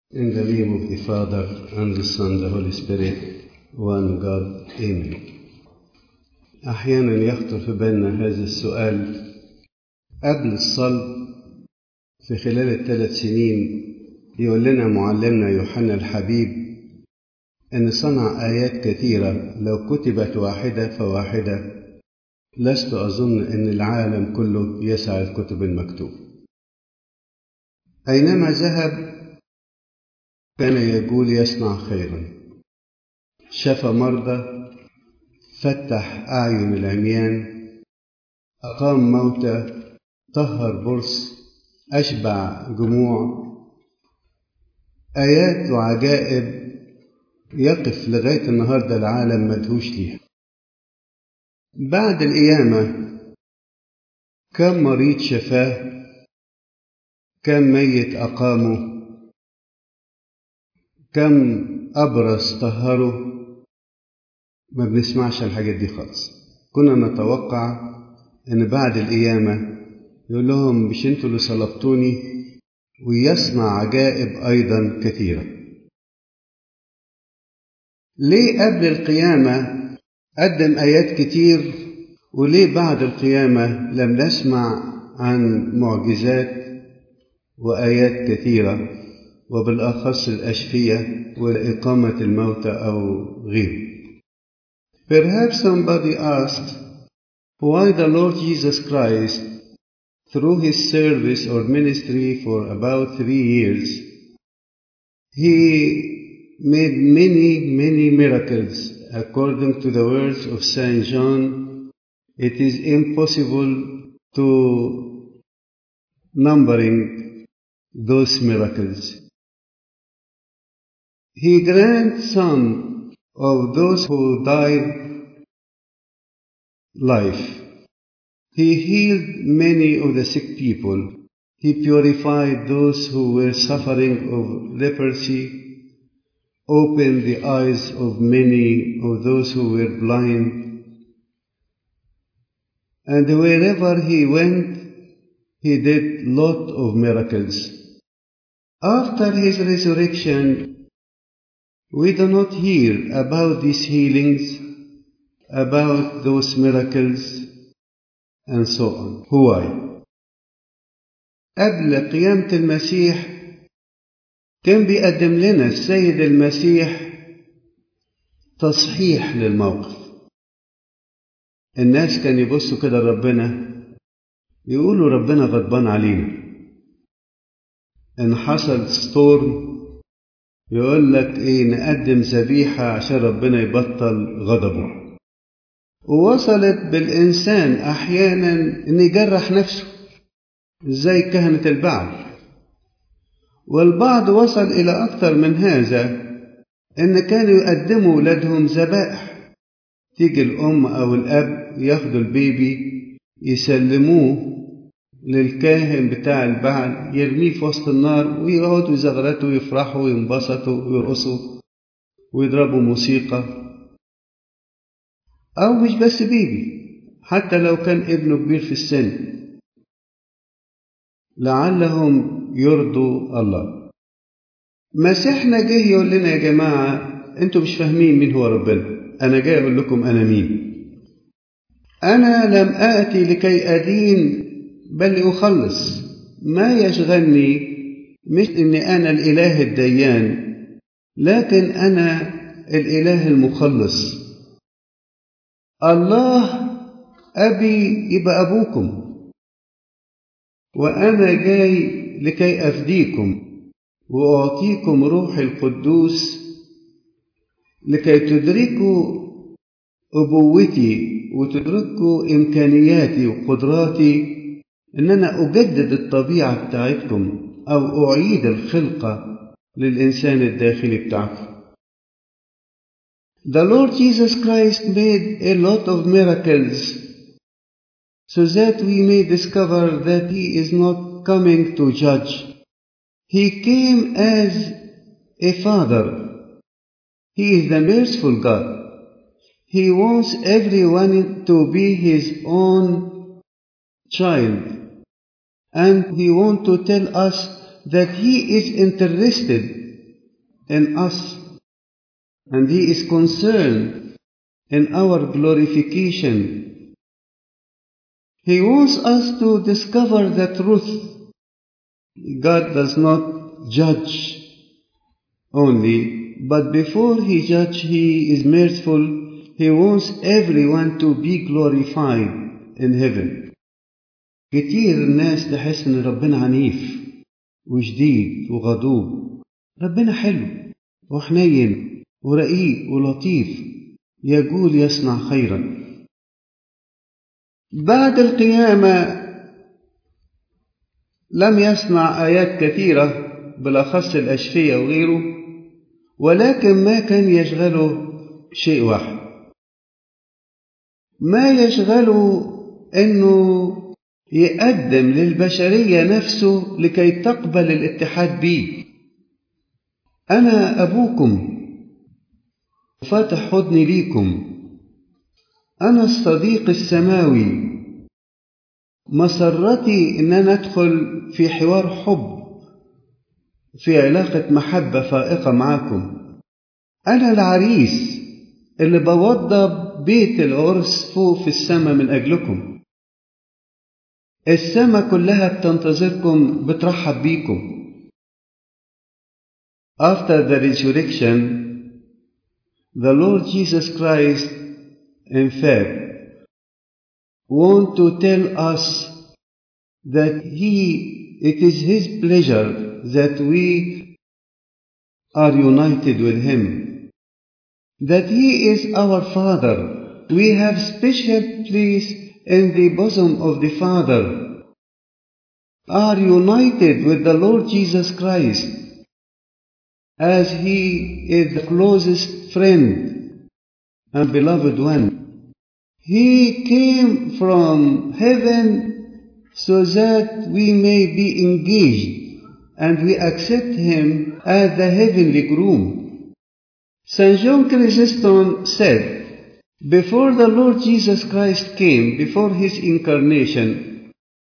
In the name of the Father, and the Son, the Holy Spirit, one God, Amen. أحيانا يخطر في بالنا هذا السؤال قبل الصلب في خلال الثلاث سنين يقول لنا معلمنا يوحنا الحبيب أن صنع آيات كثيرة لو كتبت واحدة فواحدة لست أظن أن العالم كله يسعى الكتب المكتوبة أينما ذهب كان يقول يصنع خيرا شفى مرضى فتح أعين العميان أقام موتى طهر برص أشبع جموع آيات وعجائب يقف لغاية النهاردة العالم مدهوش ليها بعد القيامة كم مريض شفاه كم ميت أقامه كم أبرص طهره ما بنسمعش الحاجات دي خالص كنا نتوقع ان بعد القيامة يقول لهم مش انتوا اللي صلبتوني ويصنع عجائب ايضا كثيرة ليه قبل القيامة قدم ايات كتير وليه بعد القيامة لم نسمع عن معجزات وايات كثيرة وبالاخص الاشفية واقامة الموتى او غيره Perhaps somebody asked why the Lord Jesus Christ, through his service or ministry for about three years, he made many, many miracles. According to the words of Saint John, it is impossible to numbering those miracles. He grants some of those who died life. He healed many of the sick people. He purified those who were suffering of leprosy, opened the eyes of many of those who were blind. And wherever he went, he did lot of miracles. After his resurrection, we do not hear about these healings, about those miracles, and so on. Why? قبل قيامة المسيح كان بيقدم لنا السيد المسيح تصحيح للموقف الناس كان يبصوا كده لربنا يقولوا ربنا غضبان علينا ان حصل ستورم يقول لك ايه نقدم ذبيحة عشان ربنا يبطل غضبه ووصلت بالإنسان أحيانا إن يجرح نفسه زي كهنة البعل والبعض وصل إلى أكثر من هذا إن كانوا يقدموا ولادهم ذبائح تيجي الأم أو الأب ياخدوا البيبي يسلموه للكاهن بتاع البعل يرميه في وسط النار ويقعدوا يزغرتوا ويفرحوا وينبسطوا ويرقصوا ويضربوا موسيقى أو مش بس بيبي حتى لو كان ابنه كبير في السن لعلهم يرضوا الله مسيحنا جه يقول لنا يا جماعة انتوا مش فاهمين مين هو ربنا أنا جاي أقول لكم أنا مين أنا لم آتي لكي أدين بل لأخلص ما يشغلني مش إني أنا الإله الديان لكن أنا الإله المخلص الله أبي يبقى أبوكم وأنا جاي لكي أفديكم وأعطيكم روح القدوس لكي تدركوا أبوتي وتدركوا إمكانياتي وقدراتي إن أنا أجدد الطبيعة بتاعتكم أو أعيد الخلقة للإنسان الداخلي بتاعكم. The Lord Jesus Christ made a lot of miracles so that we may discover that He is not coming to judge. He came as a father. He is the merciful God. He wants everyone to be His own child. And He wants to tell us that He is interested in us, and He is concerned in our glorification. He wants us to discover the truth. God does not judge only, but before He judges, He is merciful. He wants everyone to be glorified in heaven. كتير الناس تحس ان ربنا عنيف وشديد وغضوب ربنا حلو وحنين ورقيق ولطيف يقول يصنع خيرا بعد القيامة لم يصنع آيات كثيرة بالأخص الأشفية وغيره ولكن ما كان يشغله شيء واحد ما يشغله أنه يقدم للبشرية نفسه لكي تقبل الاتحاد به أنا أبوكم فاتح حضني ليكم أنا الصديق السماوي مسرتي إن أنا أدخل في حوار حب في علاقة محبة فائقة معاكم أنا العريس اللي بوضب بيت العرس فوق في السماء من أجلكم السماء كلها بتنتظركم بترحب بيكم After the resurrection, the Lord Jesus Christ, in fact, want to tell us that He, it is His pleasure that we are united with Him, that He is our Father. We have special place in the bosom of the Father, are united with the Lord Jesus Christ as He is the closest friend and beloved one. He came from heaven so that we may be engaged and we accept Him as the heavenly groom. St. John Chrysostom said, before the Lord Jesus Christ came, before His incarnation,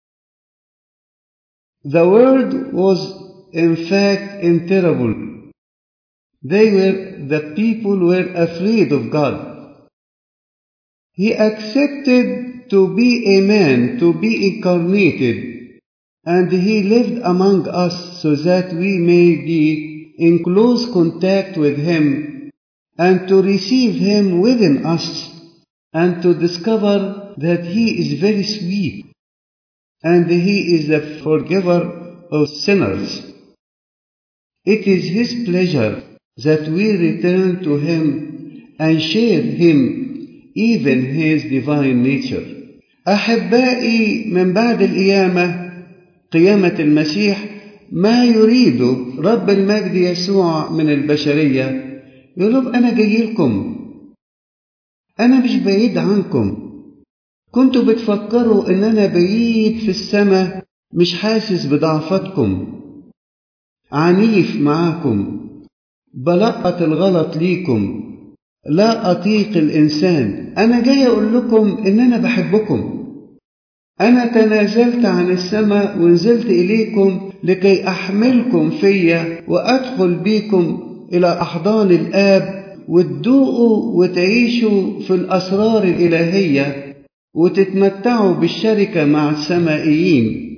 the Word was in fact terrible. They were, the people were afraid of God. He accepted to be a man, to be incarnated, and he lived among us so that we may be in close contact with him and to receive him within us and to discover that he is very sweet and he is the forgiver of sinners. It is his pleasure that we return to him and share him even his divine nature. أحبائي من بعد القيامة قيامة المسيح ما يريده رب المجد يسوع من البشرية يقول أنا جاي لكم أنا مش بعيد عنكم كنتوا بتفكروا إن أنا بعيد في السماء مش حاسس بضعفتكم عنيف معاكم بلقط الغلط ليكم لا أطيق الإنسان أنا جاي أقول لكم إن أنا بحبكم أنا تنازلت عن السماء ونزلت إليكم لكي أحملكم فيا وأدخل بيكم إلى أحضان الآب وتدوقوا وتعيشوا في الأسرار الإلهية وتتمتعوا بالشركة مع السمائيين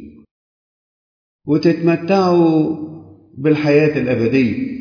وتتمتعوا بالحياة الأبدية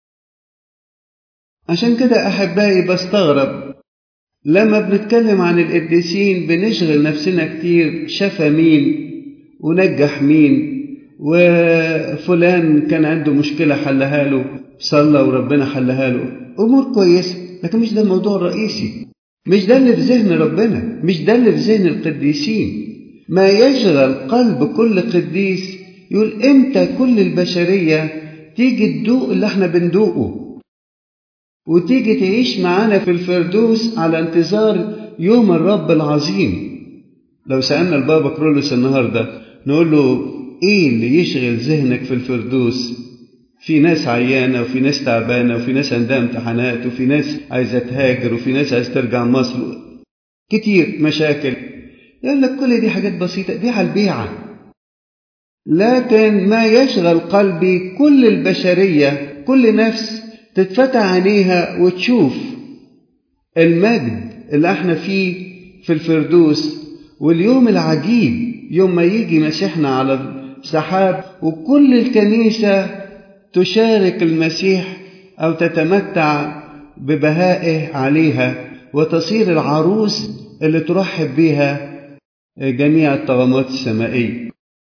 عشان كده أحبائي بستغرب لما بنتكلم عن القديسين بنشغل نفسنا كتير شفى مين ونجح مين وفلان كان عنده مشكلة حلها له صلى وربنا حلها له أمور كويسة لكن مش ده الموضوع الرئيسي مش ده اللي في ذهن ربنا مش ده اللي في ذهن القديسين ما يشغل قلب كل قديس يقول امتى كل البشرية تيجي تدوق اللي احنا بندوقه وتيجي تعيش معانا في الفردوس على انتظار يوم الرب العظيم لو سألنا البابا كرولوس النهاردة نقول له ايه اللي يشغل ذهنك في الفردوس في ناس عيانة وفي ناس تعبانة وفي ناس عندها امتحانات وفي ناس عايزة تهاجر وفي ناس عايزة ترجع مصر كتير مشاكل يقول لك كل دي حاجات بسيطة دي على البيعة لكن ما يشغل قلبي كل البشرية كل نفس تتفتح عينيها وتشوف المجد اللي احنا فيه في الفردوس واليوم العجيب يوم ما يجي مسيحنا على السحاب وكل الكنيسة تشارك المسيح أو تتمتع ببهائه عليها وتصير العروس اللي ترحب بها جميع الطغمات السمائية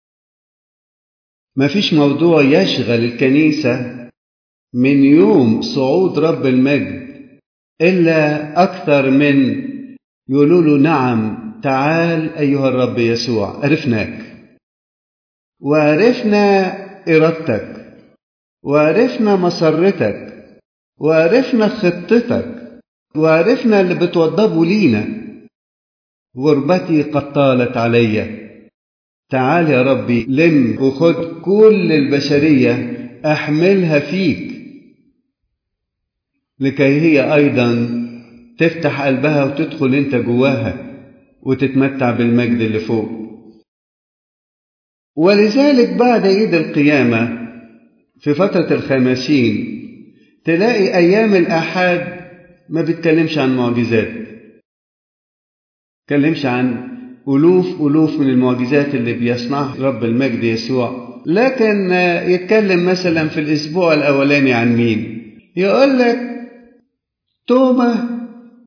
ما فيش موضوع يشغل الكنيسة من يوم صعود رب المجد إلا أكثر من يقولوا له نعم تعال أيها الرب يسوع عرفناك وعرفنا إرادتك وعرفنا مسرتك وعرفنا خطتك وعرفنا اللي بتوضبه لينا غربتي قد طالت عليّ تعال يا ربي لم وخد كل البشرية أحملها فيك لكي هي أيضا تفتح قلبها وتدخل أنت جواها وتتمتع بالمجد اللي فوق ولذلك بعد عيد القيامة في فترة الخمسين تلاقي أيام الآحاد ما بتكلمش عن معجزات تكلمش عن ألوف ألوف من المعجزات اللي بيصنعها رب المجد يسوع لكن يتكلم مثلا في الأسبوع الأولاني عن مين يقول لك توما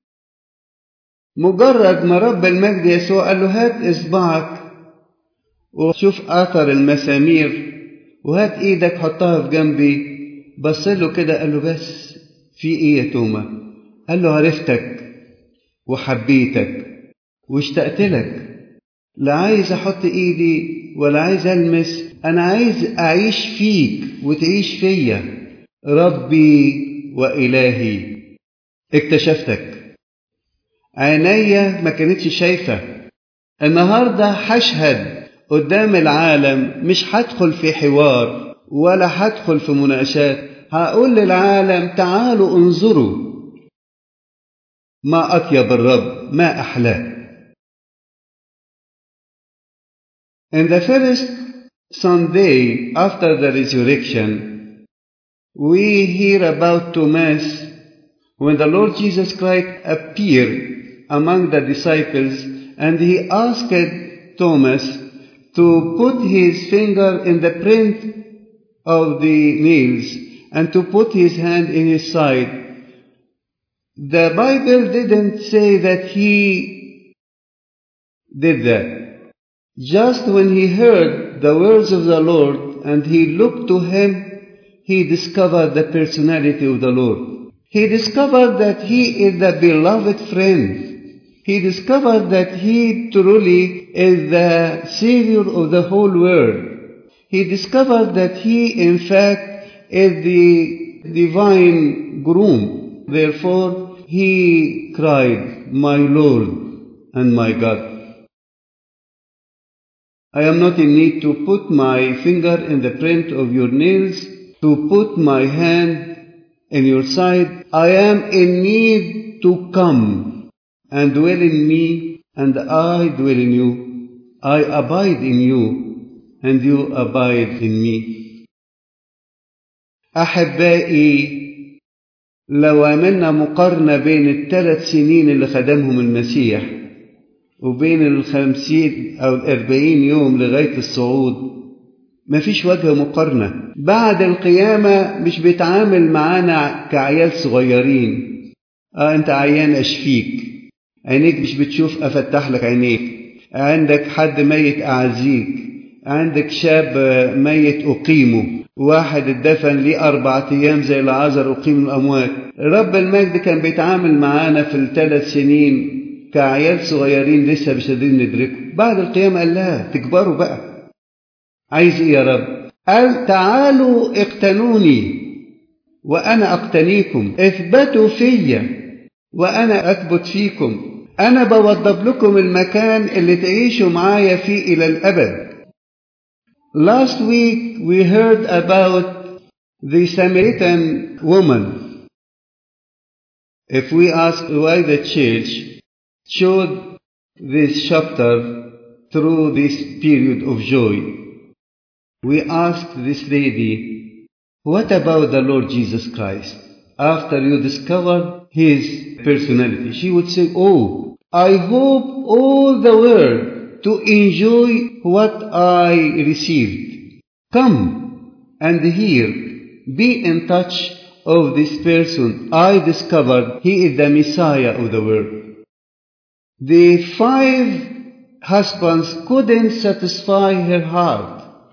مجرد ما رب المجد يسوع قال له هات إصبعك وشوف أثر المسامير وهات إيدك حطها في جنبي بص له كده قال له بس في إيه يا توما قال له عرفتك وحبيتك واشتقت لك لا عايز احط ايدي ولا عايز المس انا عايز اعيش فيك وتعيش فيا ربي والهي اكتشفتك عينيا ما كانتش شايفه النهارده هشهد قدام العالم مش هدخل في حوار ولا هدخل في مناقشات هقول للعالم تعالوا انظروا ما اطيب الرب ما احلاه In the first Sunday after the resurrection, we hear about Thomas when the Lord Jesus Christ appeared among the disciples and he asked Thomas to put his finger in the print of the nails and to put his hand in his side. The Bible didn't say that he did that. Just when he heard the words of the Lord and he looked to him, he discovered the personality of the Lord. He discovered that he is the beloved friend. He discovered that he truly is the Savior of the whole world. He discovered that he, in fact, is the divine groom. Therefore, he cried, My Lord and my God. I am not in need to put my finger in the print of your nails, to put my hand in your side. I am in need to come and dwell in me, and I dwell in you. I abide in you, and you abide in me. أحبائي لو عملنا مقارنة بين الثلاث سنين اللي خدمهم المسيح وبين الخمسين أو الأربعين يوم لغاية الصعود مفيش وجه مقارنة بعد القيامة مش بيتعامل معانا كعيال صغيرين اه انت عيان اشفيك عينيك مش بتشوف افتح لك عينيك عندك حد ميت اعزيك عندك شاب ميت اقيمه واحد اتدفن ليه أربعة أيام زي العازر أقيم الأموات رب المجد كان بيتعامل معانا في الثلاث سنين كعيال صغيرين لسه مش قادرين ندركه بعد القيامة قال لها تكبروا بقى عايز ايه يا رب قال تعالوا اقتنوني وانا اقتنيكم اثبتوا فيا وانا اثبت فيكم انا بوضب لكم المكان اللي تعيشوا معايا فيه الى الابد last week we heard about the Samaritan woman if we ask why the church showed this chapter through this period of joy. We asked this lady, What about the Lord Jesus Christ? After you discover his personality, she would say, Oh, I hope all the world to enjoy what I received. Come and hear, be in touch of this person. I discovered he is the Messiah of the world. The five husbands couldn't satisfy her heart.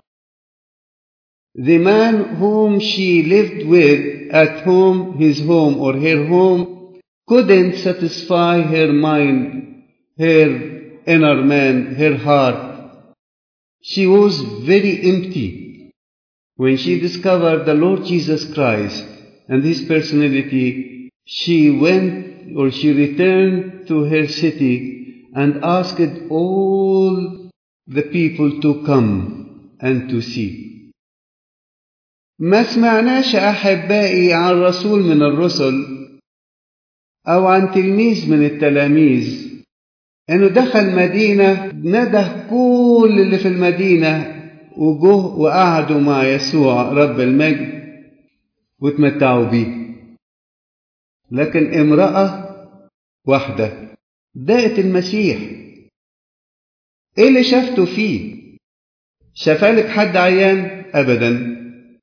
The man whom she lived with at home, his home or her home, couldn't satisfy her mind, her inner man, her heart. She was very empty. When she discovered the Lord Jesus Christ and his personality, she went or she returned to her city and asked all the people to come and to see. ما سمعناش أحبائي عن رسول من الرسل أو عن تلميذ من التلاميذ إنه دخل مدينة نده كل اللي في المدينة وجه وقعدوا مع يسوع رب المجد وتمتعوا بيه لكن امرأة واحدة دقت المسيح ايه اللي شافته فيه شفالك حد عيان ابدا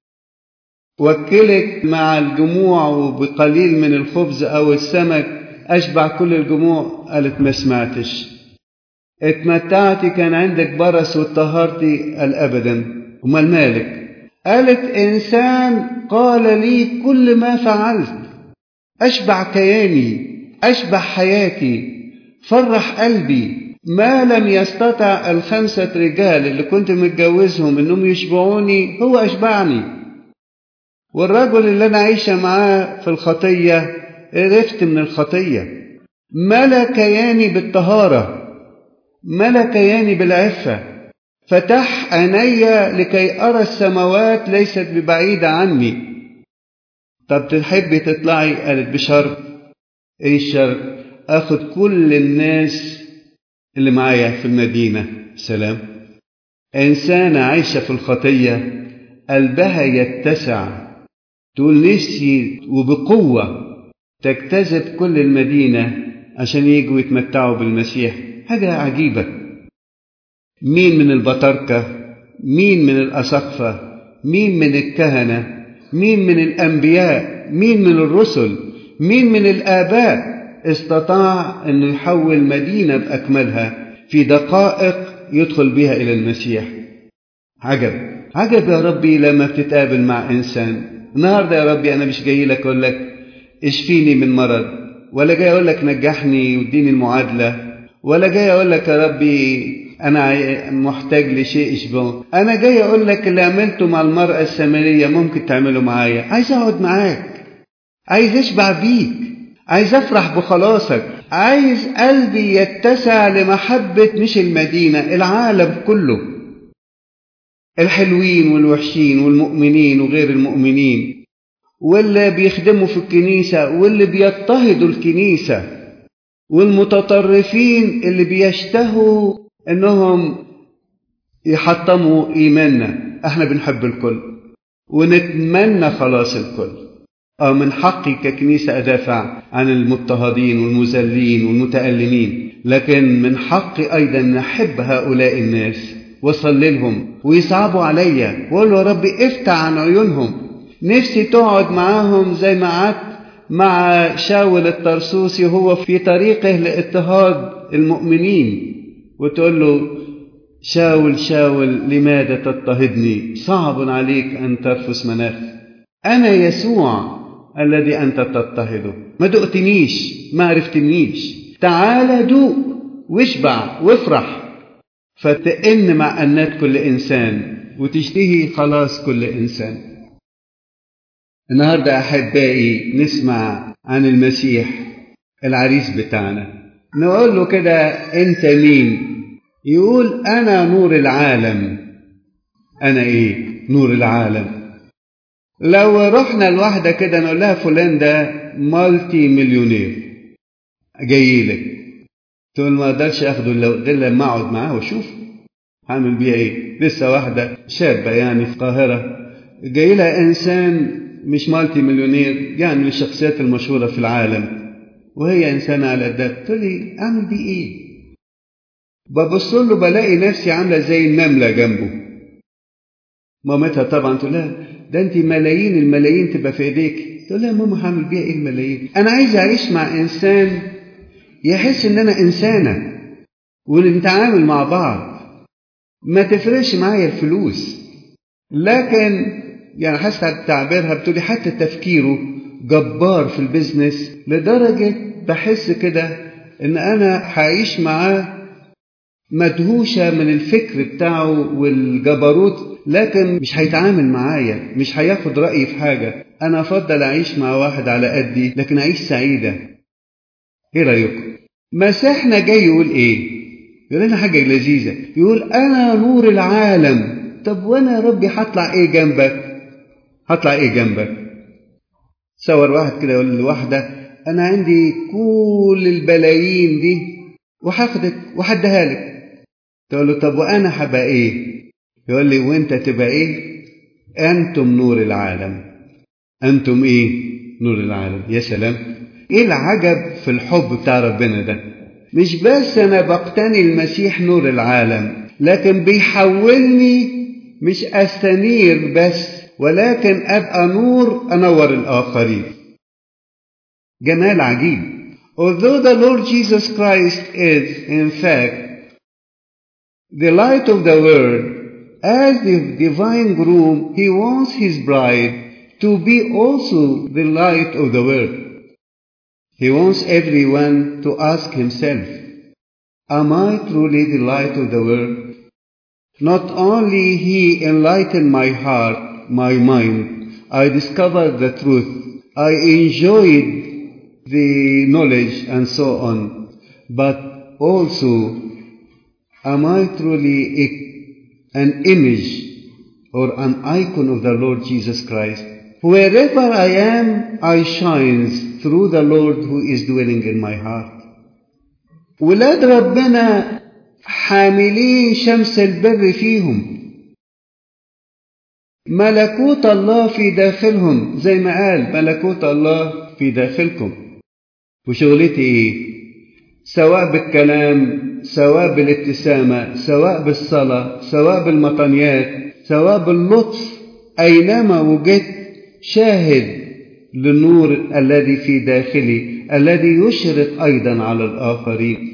وكلك مع الجموع وبقليل من الخبز او السمك اشبع كل الجموع قالت ما سمعتش اتمتعتي كان عندك برص واتطهرتي قال ابدا امال مالك قالت انسان قال لي كل ما فعلت اشبع كياني اشبع حياتي فرح قلبي ما لم يستطع الخمسة رجال اللي كنت متجوزهم انهم يشبعوني هو اشبعني والرجل اللي انا عايشة معاه في الخطية عرفت من الخطية ملا كياني بالطهارة ملا كياني بالعفة فتح عيني لكي أرى السماوات ليست ببعيدة عني طب تحبي تطلعي قالت بشرط ايه الشرط اخد كل الناس اللي معايا في المدينة سلام إنسانة عايشة في الخطية قلبها يتسع تقول نفسي وبقوة تجتذب كل المدينة عشان يجوا يتمتعوا بالمسيح حاجة عجيبة مين من البطاركة مين من الأسقفة مين من الكهنة مين من الأنبياء مين من الرسل مين من الآباء استطاع أنه يحول مدينة بأكملها في دقائق يدخل بها إلى المسيح عجب عجب يا ربي لما بتتقابل مع إنسان النهاردة يا ربي أنا مش جاي لك أقول لك اشفيني من مرض ولا جاي أقول لك نجحني واديني المعادلة ولا جاي أقول لك يا ربي أنا محتاج لشيء يشبهه أنا جاي أقول لك اللي عملته مع المرأة السامرية ممكن تعمله معايا عايز أقعد معاك عايز أشبع بيك عايز أفرح بخلاصك عايز قلبي يتسع لمحبة مش المدينة العالم كله الحلوين والوحشين والمؤمنين وغير المؤمنين واللي بيخدموا في الكنيسة واللي بيضطهدوا الكنيسة والمتطرفين اللي بيشتهوا انهم يحطموا ايماننا احنا بنحب الكل ونتمنى خلاص الكل اه من حقي ككنيسة ادافع عن المضطهدين والمذلين والمتألمين لكن من حقي ايضا نحب هؤلاء الناس واصلي لهم ويصعبوا عليا واقول له يا ربي افتح عن عيونهم نفسي تقعد معاهم زي ما قعدت مع شاول الطرسوسي وهو في طريقه لاضطهاد المؤمنين وتقول له شاول شاول لماذا تضطهدني صعب عليك أن ترفس مناخ أنا يسوع الذي أنت تضطهده ما دقتنيش ما عرفتنيش تعال دوق واشبع وافرح فتئن مع أنات كل إنسان وتشتهي خلاص كل إنسان النهاردة أحبائي نسمع عن المسيح العريس بتاعنا نقول له كده أنت مين يقول أنا نور العالم أنا إيه نور العالم لو رحنا لواحدة كده نقول لها فلان ده مالتي مليونير جاي لك تقول ما اقدرش اخده غير لما اقعد معاه واشوف هعمل بيها ايه لسه واحدة شابة يعني في القاهرة جاي لها إنسان مش مالتي مليونير يعني من الشخصيات المشهورة في العالم وهي إنسانة على الدب تقول لي أعمل بيه إيه؟ ببص له بلاقي نفسي عاملة زي النملة جنبه مامتها طبعا تقول لها ده انت ملايين الملايين تبقى في ايديك تقول لها ماما هعمل بيها ايه الملايين انا عايز اعيش مع انسان يحس ان انا انسانه ونتعامل مع بعض ما تفرقش معايا الفلوس لكن يعني حاسه تعبيرها بتقولي حتى تفكيره جبار في البيزنس لدرجه بحس كده ان انا هعيش معاه مدهوشه من الفكر بتاعه والجبروت لكن مش هيتعامل معايا مش هياخد رأيي في حاجة أنا أفضل أعيش مع واحد على قدي لكن أعيش سعيدة إيه رأيكم؟ مسيحنا جاي يقول إيه؟ يقول لنا حاجة لذيذة يقول أنا نور العالم طب وأنا يا ربي هطلع إيه جنبك؟ هطلع إيه جنبك؟ صور واحد كده يقول لواحدة أنا عندي كل البلايين دي وهاخدك وهديها لك تقول له طب وأنا هبقى إيه؟ يقول لي وانت تبقى ايه انتم نور العالم انتم ايه نور العالم يا سلام ايه العجب في الحب بتاع ربنا ده مش بس انا بقتني المسيح نور العالم لكن بيحولني مش استنير بس ولكن ابقى نور انور الاخرين جمال عجيب although the Lord Jesus Christ is in fact the light of the world as the divine groom, he wants his bride to be also the light of the world. He wants everyone to ask himself, Am I truly the light of the world? Not only he enlightened my heart, my mind, I discovered the truth, I enjoyed the knowledge and so on, but also, am I truly a an image or an icon of the Lord Jesus Christ. Wherever I am, I shines through the Lord who is dwelling in my heart. ولاد ربنا حاملين شمس البر فيهم ملكوت الله في داخلهم زي ما قال ملكوت الله في داخلكم وشغلتي ايه سواء بالكلام سواء بالابتسامة سواء بالصلاة سواء بالمطنيات سواء باللطف أينما وجدت شاهد للنور الذي في داخلي الذي يشرق أيضا على الآخرين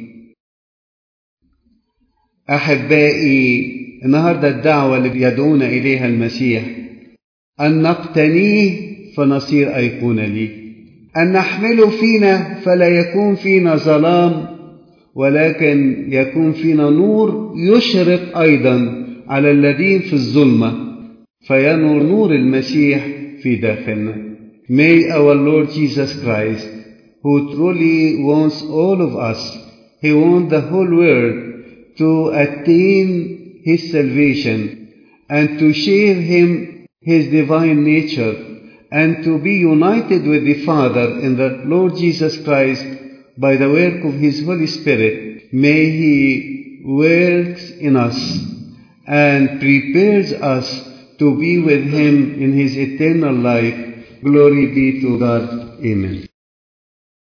أحبائي النهاردة الدعوة اللي يدعونا إليها المسيح أن نقتنيه فنصير أيقونة لي أن نحمله فينا فلا يكون فينا ظلام ولكن يكون فينا نور يشرق أيضا على الذين في الظلمة فينور نور المسيح في داخلنا May our Lord Jesus Christ who truly wants all of us He wants the whole world to attain His salvation and to share Him His divine nature and to be united with the Father in the Lord Jesus Christ by the work of His Holy Spirit, may He works in us and prepares us to be with Him in His eternal life. Glory be to God. Amen.